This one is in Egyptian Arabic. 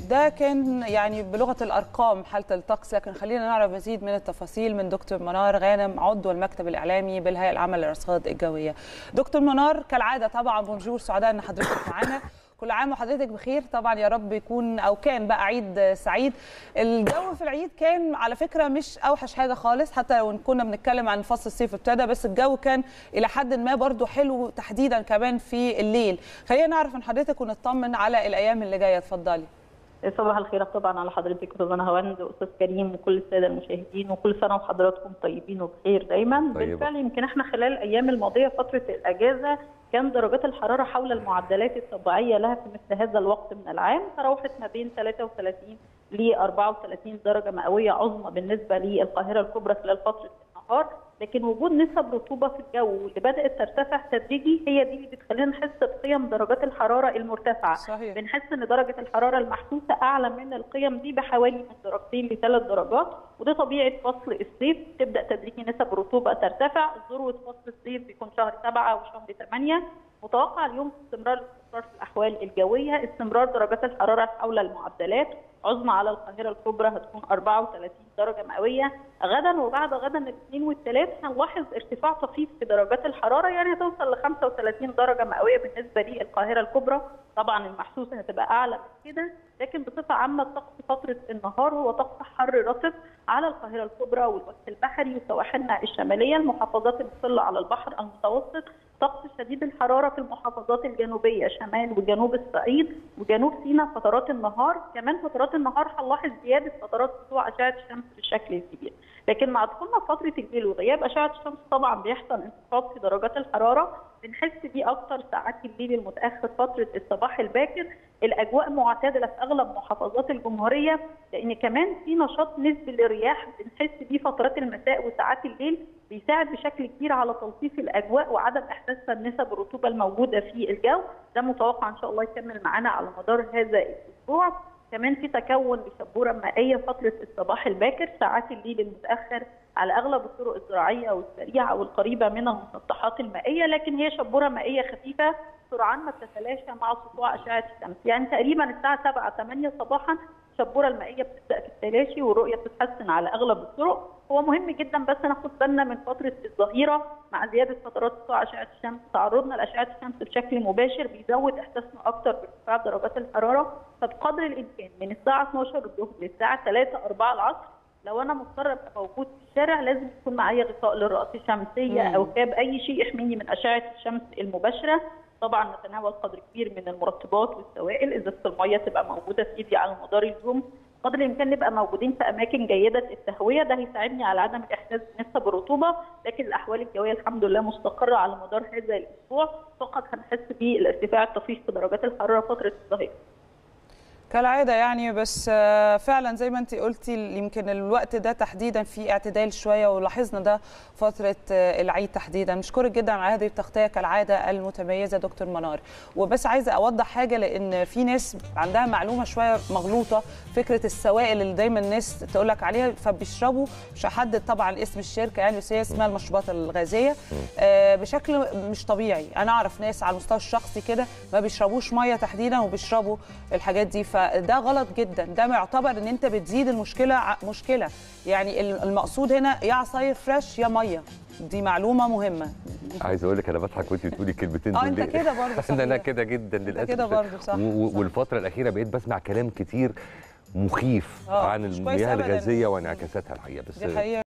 ده كان يعني بلغه الارقام حاله الطقس لكن خلينا نعرف مزيد من التفاصيل من دكتور منار غانم عضو المكتب الاعلامي بالهيئه العامه للارصاد الجويه. دكتور منار كالعاده طبعا بونجور سعداء ان حضرتك معانا. كل عام وحضرتك بخير طبعا يا رب يكون او كان بقى عيد سعيد الجو في العيد كان على فكره مش اوحش حاجه خالص حتى لو كنا بنتكلم عن فصل الصيف ابتدى بس الجو كان الى حد ما برضو حلو تحديدا كمان في الليل خلينا نعرف من حضرتك ونطمن على الايام اللي جايه اتفضلي صباح الخير طبعا على حضرتك استاذ هوند واستاذ كريم وكل الساده المشاهدين وكل سنه وحضراتكم طيبين وبخير دايما طيبة. بالفعل يمكن احنا خلال الايام الماضيه فتره الاجازه كان درجات الحراره حول المعدلات الطبيعيه لها في مثل هذا الوقت من العام تراوحت ما بين 33 ل 34 درجه مئويه عظمى بالنسبه للقاهره الكبرى خلال فتره النهار لكن وجود نسب رطوبه في الجو اللي بدات ترتفع تدريجي هي دي اللي بتخلينا نحس بقيم درجات الحراره المرتفعه صحيح. بنحس ان درجه الحراره المحسوسه اعلى من القيم دي بحوالي من درجتين لثلاث درجات وده طبيعه فصل الصيف تبدا تدريجي نسب الرطوبه ترتفع ذروه فصل الصيف بيكون شهر سبعه وشهر ثمانيه متوقع اليوم استمرار الاستقرار في الاحوال الجويه استمرار درجات الحراره حول المعدلات عظمى على القاهره الكبرى هتكون 34 درجه مئويه غدا وبعد غدا الاثنين والثلاث هنلاحظ ارتفاع طفيف في درجات الحراره يعني هتوصل ل 35 درجه مئويه بالنسبه للقاهره الكبرى طبعا المحسوسه هتبقى اعلى من كده لكن بصفه عامه الطقس فتره النهار هو طقس حر رطب على القاهره الكبرى والوجه البحري وسواحلنا الشماليه المحافظات المطله على البحر المتوسط طقس شديد الحراره في المحافظات الجنوبيه شمال وجنوب الصعيد وجنوب سيناء فترات النهار كمان فترات النهار هنلاحظ زياده فترات سطوع اشعه الشمس بشكل كبير لكن مع دخولنا في فتره الليل وغياب اشعه الشمس طبعا بيحصل انخفاض في درجات الحراره بنحس بيه اكتر ساعات الليل المتاخر فتره الصباح الباكر الاجواء معتدله في اغلب محافظات الجمهوريه لان كمان في نشاط نسبي للرياح بنحس بيه فترات المساء وساعات الليل بيساعد بشكل كبير على تلطيف الاجواء وعدم احساسنا بنسب الرطوبه الموجوده في الجو ده متوقع ان شاء الله يكمل معانا على مدار هذا الاسبوع كمان في تكون لشبوره مائيه فتره الصباح الباكر ساعات الليل المتاخر على اغلب الطرق الزراعيه والسريعه والقريبه من المسطحات المائيه لكن هي شبوره مائيه خفيفه سرعان ما بتتلاشى مع سطوع اشعه الشمس يعني تقريبا الساعه 7 8 صباحا الشبوره المائيه بتبدا في التلاشي والرؤيه بتتحسن على اغلب الطرق هو مهم جدا بس ناخد بالنا من فتره الظهيره مع زياده فترات سطوع اشعه الشمس تعرضنا لاشعه الشمس بشكل مباشر بيزود احساسنا اكتر بارتفاع درجات الحراره فبقدر الامكان من الساعه 12 الظهر للساعه 3 4 العصر لو انا مضطره ابقى موجود في الشارع لازم يكون معايا غطاء للراس شمسيه مم. او كاب اي شيء يحميني من اشعه الشمس المباشره طبعا نتناول قدر كبير من المرطبات والسوائل ازازه الميه تبقى موجوده في ايدي على مدار اليوم قدر الامكان نبقى موجودين في اماكن جيده التهويه ده هيساعدني على عدم الاحساس بنسب الرطوبه لكن الاحوال الجويه الحمد لله مستقره على مدار هذا الاسبوع فقط هنحس بالارتفاع الطفيف في درجات الحراره فتره الظهيره كالعاده يعني بس آه، فعلا زي ما انت قلتي يمكن الوقت ده تحديدا في اعتدال شويه ولاحظنا ده فتره آه، العيد تحديدا مشكورك جدا على هذه التغطيه كالعاده المتميزه دكتور منار وبس عايزه اوضح حاجه لان في ناس عندها معلومه شويه مغلوطه فكره السوائل اللي دايما الناس تقول لك عليها فبيشربوا مش هحدد طبعا اسم الشركه يعني بس هي اسمها المشروبات الغازيه آه، بشكل مش طبيعي انا اعرف ناس على المستوى الشخصي كده ما بيشربوش ميه تحديدا وبيشربوا الحاجات دي فده غلط جدا ده يعتبر ان انت بتزيد المشكله ع- مشكله يعني ال- المقصود هنا يا عصاير فريش يا ميه دي معلومه مهمه عايز اقول لك انا بضحك وانت بتقولي الكلمتين اه دول انت ليه؟ كده برضه ان انا صحيح. كده جدا للاسف كده برضه صح، و- و- صح. والفتره الاخيره بقيت بسمع كلام كتير مخيف آه، عن مش كويس المياه أبداً. الغازيه وانعكاساتها الحقيقه بس دي حقيقه